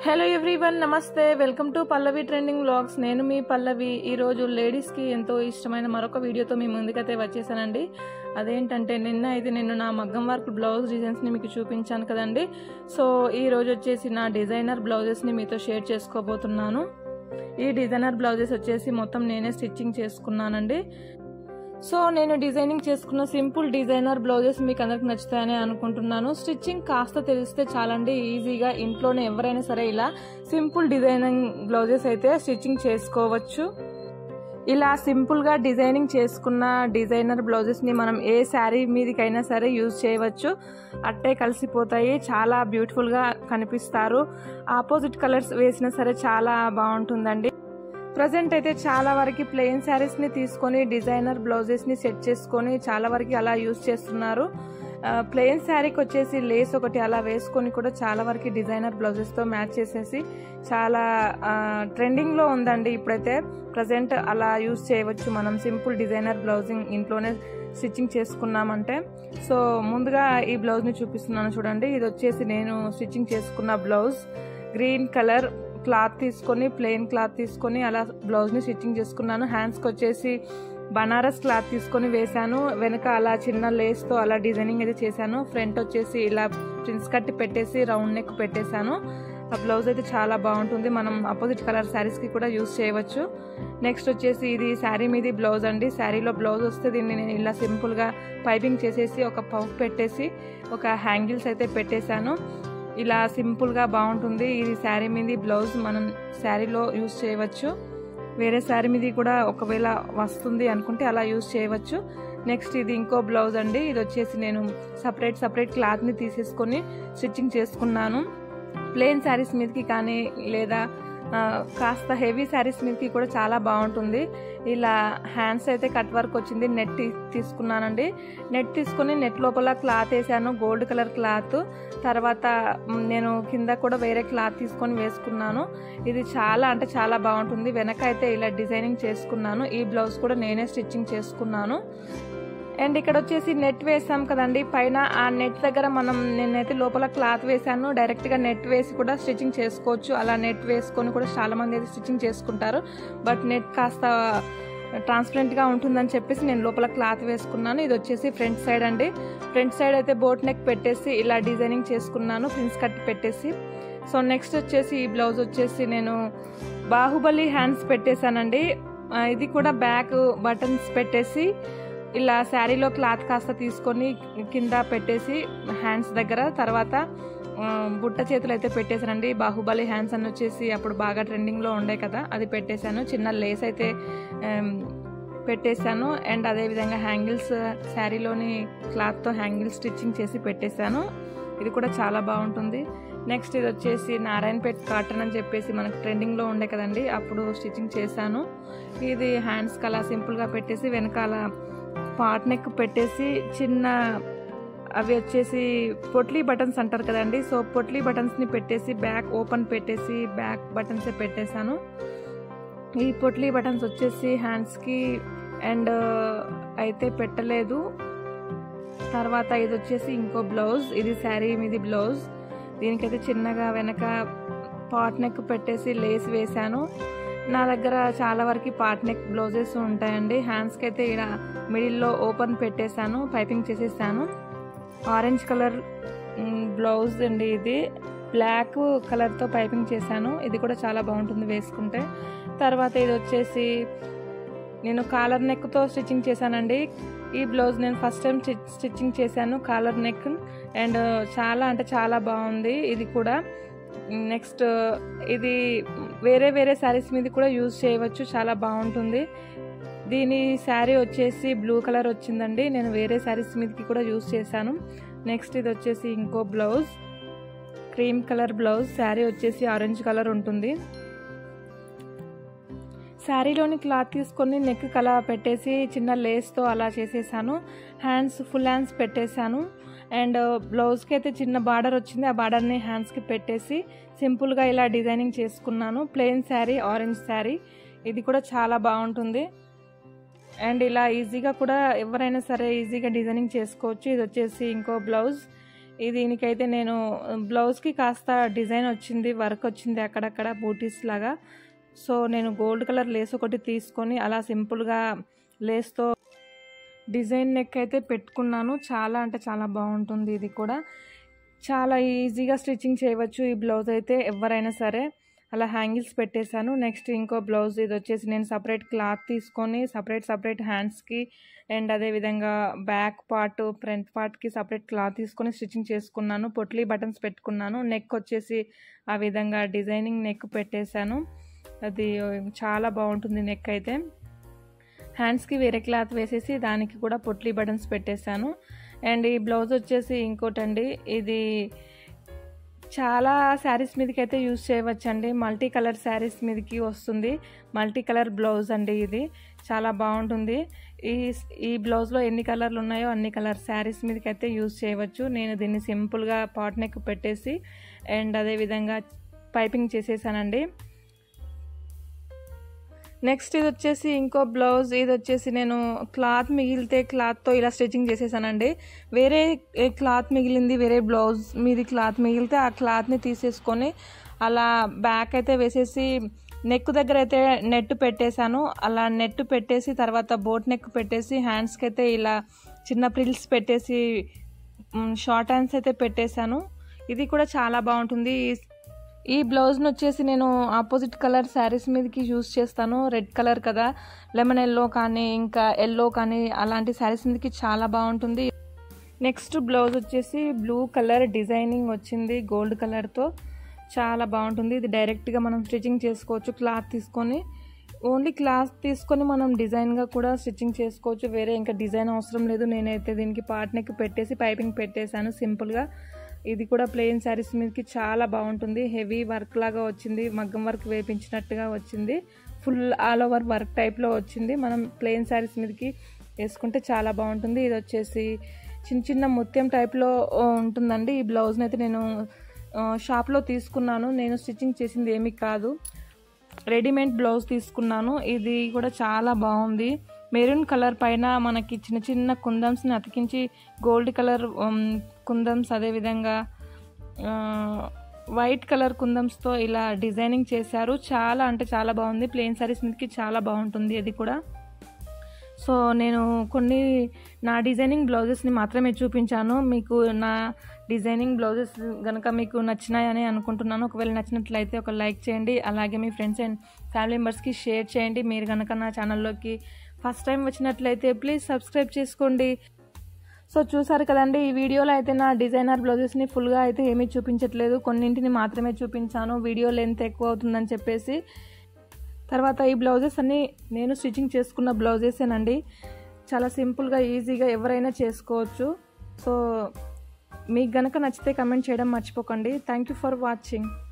hello everyone నమస్తే welcome to Pallavi trending vlogs నేను మీ పల్లవి ఈరోజు లేడీస్కి ఎంతో ఇష్టమైన మరొక వీడియోతో మీ ముందుకైతే వచ్చేసానండి అదేంటంటే నిన్న అయితే నేను నా మగ్గం వర్క్ బ్లౌజ్ డిజైన్స్ని మీకు చూపించాను కదండి సో ఈ రోజు వచ్చేసి నా డిజైనర్ బ్లౌజెస్ని మీతో షేర్ చేసుకోబోతున్నాను ఈ డిజైనర్ బ్లౌజెస్ వచ్చేసి మొత్తం నేనే స్టిచ్చింగ్ చేసుకున్నానండి సో నేను డిజైనింగ్ చేసుకున్న సింపుల్ డిజైనర్ బ్లౌజెస్ మీకు అందరికి నచ్చుతాయని అనుకుంటున్నాను స్టిచ్చింగ్ కాస్త తెలిస్తే చాలండి ఈజీగా ఇంట్లోనే ఎవరైనా సరే ఇలా సింపుల్ డిజైనింగ్ బ్లౌజెస్ అయితే స్టిచ్చింగ్ చేసుకోవచ్చు ఇలా సింపుల్గా డిజైనింగ్ చేసుకున్న డిజైనర్ బ్లౌజెస్ని మనం ఏ శారీ మీదకైనా సరే యూజ్ చేయవచ్చు అట్టే కలిసిపోతాయి చాలా బ్యూటిఫుల్గా కనిపిస్తారు ఆపోజిట్ కలర్స్ వేసినా సరే చాలా బాగుంటుందండి ప్రజెంట్ అయితే చాలా వరకు ప్లెయిన్ శారీస్ని తీసుకొని డిజైనర్ బ్లౌజెస్ని సెట్ చేసుకొని చాలా వరకు అలా యూజ్ చేస్తున్నారు ప్లెయిన్ శారీకి వచ్చేసి లేస్ ఒకటి అలా వేసుకొని కూడా చాలా వరకు డిజైనర్ బ్లౌజెస్తో మ్యాచ్ చేసేసి చాలా ట్రెండింగ్లో ఉందండి ఇప్పుడైతే ప్రజెంట్ అలా యూజ్ చేయవచ్చు మనం సింపుల్ డిజైనర్ బ్లౌజింగ్ ఇంట్లోనే స్టిచ్చింగ్ చేసుకున్నామంటే సో ముందుగా ఈ బ్లౌజ్ని చూపిస్తున్నాను చూడండి ఇది వచ్చేసి నేను స్టిచ్చింగ్ చేసుకున్న బ్లౌజ్ గ్రీన్ కలర్ క్లాత్ తీసుకొని ప్లెయిన్ క్లాత్ తీసుకొని అలా బ్లౌజ్ని స్టిచ్చింగ్ చేసుకున్నాను హ్యాండ్స్కి వచ్చేసి బనారస్ క్లాత్ తీసుకొని వేశాను వెనక అలా చిన్న లేస్తో అలా డిజైనింగ్ అయితే చేశాను ఫ్రంట్ వచ్చేసి ఇలా ప్రిన్స్ కట్టి పెట్టేసి రౌండ్ నెక్ పెట్టేశాను ఆ బ్లౌజ్ అయితే చాలా బాగుంటుంది మనం అపోజిట్ కలర్ శారీస్కి కూడా యూస్ చేయవచ్చు నెక్స్ట్ వచ్చేసి ఇది శారీ మీది బ్లౌజ్ అండి శారీలో బ్లౌజ్ వస్తే దీన్ని నేను ఇలా సింపుల్గా పైపింగ్ చేసేసి ఒక పఫ్ పెట్టేసి ఒక హ్యాంగిల్స్ అయితే పెట్టేశాను ఇలా సింపుల్గా బాగుంటుంది ఇది శారీ మీది బ్లౌజ్ మనం శారీలో యూజ్ చేయవచ్చు వేరే శారీ మీది కూడా ఒకవేళ వస్తుంది అనుకుంటే అలా యూజ్ చేయవచ్చు నెక్స్ట్ ఇది ఇంకో బ్లౌజ్ అండి ఇది వచ్చేసి నేను సపరేట్ సపరేట్ క్లాత్ని తీసేసుకొని స్టిచ్చింగ్ చేసుకున్నాను ప్లెయిన్ శారీస్ మీదకి కానీ లేదా కాస్త హెవీ శారీస్ మీదకి కూడా చాలా బాగుంటుంది ఇలా హ్యాండ్స్ అయితే కట్ వర్క్ వచ్చింది నెట్ తీసుకున్నానండి నెట్ తీసుకొని నెట్ లోపల క్లాత్ వేసాను గోల్డ్ కలర్ క్లాత్ తర్వాత నేను కింద కూడా వేరే క్లాత్ తీసుకొని వేసుకున్నాను ఇది చాలా అంటే చాలా బాగుంటుంది వెనక అయితే ఇలా డిజైనింగ్ చేసుకున్నాను ఈ బ్లౌజ్ కూడా నేనే స్టిచ్చింగ్ చేసుకున్నాను అండ్ ఇక్కడ వచ్చేసి నెట్ వేసాం కదండి పైన ఆ నెట్ దగ్గర మనం నేనైతే లోపల క్లాత్ వేసాను డైరెక్ట్గా నెట్ వేసి కూడా స్టిచ్చింగ్ చేసుకోవచ్చు అలా నెట్ వేసుకొని కూడా చాలా మంది అయితే స్టిచ్చింగ్ చేసుకుంటారు బట్ నెట్ కాస్త ట్రాన్స్పరెంట్గా ఉంటుందని చెప్పేసి నేను లోపల క్లాత్ వేసుకున్నాను ఇది వచ్చేసి ఫ్రంట్ సైడ్ అండి ఫ్రంట్ సైడ్ అయితే బోట్ నెక్ పెట్టేసి ఇలా డిజైనింగ్ చేసుకున్నాను ప్రిన్స్ కట్ పెట్టేసి సో నెక్స్ట్ వచ్చేసి ఈ బ్లౌజ్ వచ్చేసి నేను బాహుబలి హ్యాండ్స్ పెట్టేశానండి ఇది కూడా బ్యాక్ బటన్స్ పెట్టేసి ఇలా శారీలో క్లాత్ కాస్త తీసుకొని కింద పెట్టేసి హ్యాండ్స్ దగ్గర తర్వాత బుట్ట చేతులు అయితే పెట్టేశానండి బాహుబలి హ్యాండ్స్ అని వచ్చేసి అప్పుడు బాగా ట్రెండింగ్లో ఉండే కదా అది పెట్టేశాను చిన్న లేస్ అయితే పెట్టేశాను అండ్ అదేవిధంగా హ్యాంగిల్స్ శారీలోని క్లాత్తో హ్యాంగిల్స్ స్టిచ్చింగ్ చేసి పెట్టేశాను ఇది కూడా చాలా బాగుంటుంది నెక్స్ట్ ఇది వచ్చేసి నారాయణపేట్ కాటన్ అని చెప్పేసి మనకు ట్రెండింగ్లో ఉండే కదండి అప్పుడు స్టిచ్చింగ్ చేశాను ఇది హ్యాండ్స్కి అలా సింపుల్గా పెట్టేసి వెనకాల పాట్ నెక్ పెట్టేసి చిన్న అవి వచ్చేసి పొట్లీ బటన్స్ అంటారు కదండి సో పొట్లీ బటన్స్ని పెట్టేసి బ్యాక్ ఓపెన్ పెట్టేసి బ్యాక్ బటన్సే పెట్టేశాను ఈ పొట్లీ బటన్స్ వచ్చేసి హ్యాండ్స్కి అండ్ అయితే పెట్టలేదు తర్వాత ఇది వచ్చేసి ఇంకో బ్లౌజ్ ఇది శారీ మీది బ్లౌజ్ దీనికైతే చిన్నగా వెనక పాట్ నెక్ పెట్టేసి లేస్ వేశాను నా దగ్గర చాలా వరకు పార్ట్ నెక్ బ్లౌజెస్ ఉంటాయండి హ్యాండ్స్కి అయితే ఇక్కడ మిడిల్లో ఓపెన్ పెట్టేశాను పైపింగ్ చేసేసాను ఆరెంజ్ కలర్ బ్లౌజ్ అండి ఇది బ్లాక్ కలర్తో పైపింగ్ చేశాను ఇది కూడా చాలా బాగుంటుంది వేసుకుంటే తర్వాత ఇది వచ్చేసి నేను కాలర్ నెక్తో స్టిచ్చింగ్ చేశానండి ఈ బ్లౌజ్ నేను ఫస్ట్ టైం స్టిచ్చింగ్ చేశాను కాలర్ నెక్ అండ్ చాలా అంటే చాలా బాగుంది ఇది కూడా నెక్స్ట్ ఇది వేరే వేరే శారీస్ మీద కూడా యూజ్ చేయవచ్చు చాలా బాగుంటుంది దీని శారీ వచ్చేసి బ్లూ కలర్ వచ్చిందండి నేను వేరే శారీస్ మీదకి కూడా యూజ్ చేశాను నెక్స్ట్ ఇది వచ్చేసి ఇంకో blouse cream colour blouse sari వచ్చేసి ఆరెంజ్ కలర్ ఉంటుంది శారీలోని క్లాత్ తీసుకొని నెక్ కలా పెట్టేసి చిన్న లేస్తో అలా చేసేసాను హ్యాండ్స్ ఫుల్ హ్యాండ్స్ పెట్టేశాను అండ్ బ్లౌజ్కి అయితే చిన్న బార్డర్ వచ్చింది ఆ బార్డర్ని హ్యాండ్స్కి పెట్టేసి సింపుల్గా ఇలా డిజైనింగ్ చేసుకున్నాను ప్లెయిన్ శారీ ఆరెంజ్ శారీ ఇది కూడా చాలా బాగుంటుంది అండ్ ఇలా ఈజీగా కూడా ఎవరైనా సరే ఈజీగా డిజైనింగ్ చేసుకోవచ్చు ఇది వచ్చేసి ఇంకో బ్లౌజ్ ఇది దీనికైతే నేను బ్లౌజ్కి కాస్త డిజైన్ వచ్చింది వర్క్ వచ్చింది అక్కడక్కడ బూటీస్ లాగా సో నేను గోల్డ్ కలర్ లేస్ ఒకటి తీసుకొని అలా సింపుల్గా లేస్తో డిజైన్ నెక్ అయితే పెట్టుకున్నాను చాలా అంటే చాలా బాగుంటుంది ఇది కూడా చాలా ఈజీగా స్టిచ్చింగ్ చేయవచ్చు ఈ బ్లౌజ్ అయితే ఎవరైనా సరే అలా హ్యాంగిల్స్ పెట్టేశాను నెక్స్ట్ ఇంకో బ్లౌజ్ ఇది వచ్చేసి నేను సపరేట్ క్లాత్ తీసుకొని సపరేట్ సపరేట్ హ్యాండ్స్కి అండ్ అదేవిధంగా బ్యాక్ పార్ట్ ఫ్రంట్ పార్ట్కి సపరేట్ క్లాత్ తీసుకొని స్టిచ్చింగ్ చేసుకున్నాను పొట్లీ బటన్స్ పెట్టుకున్నాను నెక్ వచ్చేసి ఆ విధంగా డిజైనింగ్ నెక్ పెట్టేశాను అది చాలా బాగుంటుంది నెక్ అయితే హ్యాండ్స్కి వేరే క్లాత్ వేసేసి దానికి కూడా పొట్లీ బటన్స్ పెట్టేశాను అండ్ ఈ బ్లౌజ్ వచ్చేసి ఇంకోటండి ఇది చాలా శారీస్ మీదకి అయితే యూజ్ చేయవచ్చండి మల్టీ కలర్ శారీస్ మీదకి వస్తుంది మల్టీ కలర్ బ్లౌజ్ అండి ఇది చాలా బాగుంటుంది ఈ ఈ బ్లౌజ్లో ఎన్ని కలర్లు ఉన్నాయో అన్ని కలర్ శారీస్ మీదకి అయితే యూజ్ చేయవచ్చు నేను దీన్ని సింపుల్గా పాట్ నెక్ పెట్టేసి అండ్ అదేవిధంగా పైపింగ్ చేసేసానండి నెక్స్ట్ ఇది వచ్చేసి ఇంకో బ్లౌజ్ ఇది వచ్చేసి నేను క్లాత్ మిగిలితే క్లాత్తో ఇలా స్టిచ్చింగ్ చేసేసానండి వేరే క్లాత్ మిగిలింది వేరే బ్లౌజ్ మీది క్లాత్ మిగిలితే ఆ క్లాత్ని తీసేసుకొని అలా బ్యాక్ అయితే వేసేసి నెక్ దగ్గర అయితే నెట్ పెట్టేశాను అలా నెట్ పెట్టేసి తర్వాత బోట్ నెక్ పెట్టేసి హ్యాండ్స్కి అయితే ఇలా చిన్న ప్రిల్స్ పెట్టేసి షార్ట్ హ్యాండ్స్ అయితే పెట్టేశాను ఇది కూడా చాలా బాగుంటుంది ఈ బ్లౌజ్ను వచ్చేసి నేను ఆపోజిట్ కలర్ శారీస్ మీదకి యూస్ చేస్తాను రెడ్ కలర్ కదా లెమన్ ఎల్లో కానీ ఇంకా ఎల్లో కానీ అలాంటి శారీస్ మీదకి చాలా బాగుంటుంది నెక్స్ట్ బ్లౌజ్ వచ్చేసి బ్లూ కలర్ డిజైనింగ్ వచ్చింది గోల్డ్ కలర్తో చాలా బాగుంటుంది ఇది డైరెక్ట్గా మనం స్టిచ్చింగ్ చేసుకోవచ్చు క్లాత్ తీసుకొని ఓన్లీ క్లాత్ తీసుకొని మనం డిజైన్గా కూడా స్టిచ్చింగ్ చేసుకోవచ్చు వేరే ఇంకా డిజైన్ అవసరం లేదు నేనైతే దీనికి పార్ట్ నెక్ పెట్టేసి పైపింగ్ పెట్టేశాను సింపుల్గా ఇది కూడా ప్లెయిన్ శారీస్ మీదకి చాలా బాగుంటుంది హెవీ వర్క్ లాగా వచ్చింది మగ్గం వర్క్ వేపించినట్టుగా వచ్చింది ఫుల్ ఆల్ ఓవర్ వర్క్ టైప్లో వచ్చింది మనం ప్లెయిన్ శారీస్ మీదకి వేసుకుంటే చాలా బాగుంటుంది ఇది వచ్చేసి చిన్న చిన్న ముత్యం టైప్లో ఉంటుందండి ఈ బ్లౌజ్ని అయితే నేను షాప్లో తీసుకున్నాను నేను స్టిచ్చింగ్ చేసింది ఏమీ కాదు రెడీమేడ్ బ్లౌజ్ తీసుకున్నాను ఇది కూడా చాలా బాగుంది మెరూన్ కలర్ పైన మనకి చిన్న చిన్న కుందమ్స్ని అతికించి గోల్డ్ కలర్ కుందమ్స్ అదేవిధంగా వైట్ కలర్ కుందమ్స్తో ఇలా డిజైనింగ్ చేశారు చాలా అంటే చాలా బాగుంది ప్లెయిన్ సారీస్ మీదకి చాలా బాగుంటుంది అది కూడా సో నేను కొన్ని నా డిజైనింగ్ బ్లౌజెస్ని మాత్రమే చూపించాను మీకు నా డిజైనింగ్ బ్లౌజెస్ కనుక మీకు నచ్చినాయని అనుకుంటున్నాను ఒకవేళ నచ్చినట్లయితే ఒక లైక్ చేయండి అలాగే మీ ఫ్రెండ్స్ అండ్ ఫ్యామిలీ మెంబర్స్కి షేర్ చేయండి మీరు కనుక నా ఛానల్లోకి ఫస్ట్ టైం వచ్చినట్లయితే ప్లీజ్ సబ్స్క్రైబ్ చేసుకోండి సో చూసారు కదండి ఈ వీడియోలో అయితే నా డిజైనర్ బ్లౌజెస్ని ఫుల్గా అయితే ఏమీ చూపించట్లేదు కొన్నింటిని మాత్రమే చూపించాను వీడియో లెంత్ ఎక్కువ అవుతుందని చెప్పేసి తర్వాత ఈ బ్లౌజెస్ అన్నీ నేను స్టిచ్చింగ్ చేసుకున్న బ్లౌజెసేనండి చాలా సింపుల్గా ఈజీగా ఎవరైనా చేసుకోవచ్చు సో మీకు గనక నచ్చితే కమెంట్ చేయడం మర్చిపోకండి థ్యాంక్ యూ ఫర్ వాచింగ్